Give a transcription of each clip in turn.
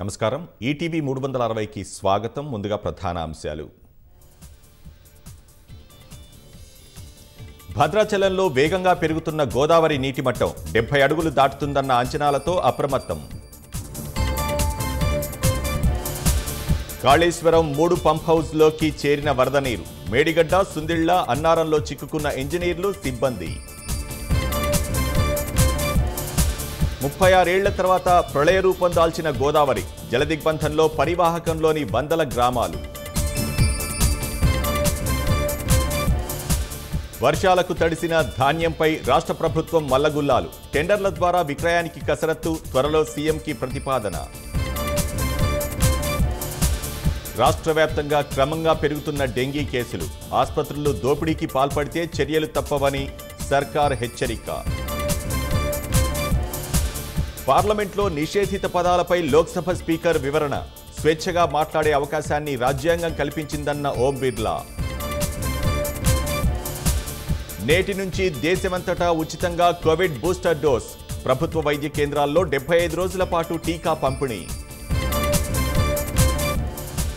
నమస్కారం ఈటీవీ మూడు వందల అరవైకి స్వాగతం ముందుగా ప్రధాన అంశాలు భద్రాచలంలో వేగంగా పెరుగుతున్న గోదావరి నీటి మట్టం డెబ్బై అడుగులు దాటుతుందన్న అంచనాలతో అప్రమత్తం కాళేశ్వరం మూడు పంప్ హౌస్లోకి చేరిన వరద నీరు మేడిగడ్డ సుందిళ్ల అన్నారంలో చిక్కుకున్న ఇంజనీర్లు సిబ్బంది ముప్పై ఆరేళ్ల తర్వాత ప్రళయ రూపం దాల్చిన గోదావరి జలదిగ్బంధంలో పరివాహకంలోని వందల గ్రామాలు వర్షాలకు తడిసిన ధాన్యంపై రాష్ట్ర ప్రభుత్వం మల్లగుల్లాలు టెండర్ల ద్వారా విక్రయానికి కసరత్తు త్వరలో సీఎంకి ప్రతిపాదన రాష్ట్ర వ్యాప్తంగా క్రమంగా పెరుగుతున్న డెంగీ కేసులు ఆసుపత్రులు దోపిడీకి పాల్పడితే చర్యలు తప్పవని సర్కార్ హెచ్చరిక పార్లమెంట్లో నిషేధిత పదాలపై లోక్సభ స్పీకర్ వివరణ స్వేచ్ఛగా మాట్లాడే అవకాశాన్ని రాజ్యాంగం కల్పించిందన్న ఓం బిర్లా నేటి నుంచి దేశమంతటా ఉచితంగా కోవిడ్ బూస్టర్ డోస్ ప్రభుత్వ వైద్య కేంద్రాల్లో డెబ్బై ఐదు రోజుల పాటు టీకా పంపిణీ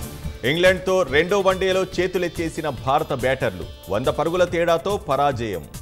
ఇంగ్లాండ్తో రెండో వన్డేలో చేతులెత్తేసిన భారత బ్యాటర్లు వంద పరుగుల తేడాతో పరాజయం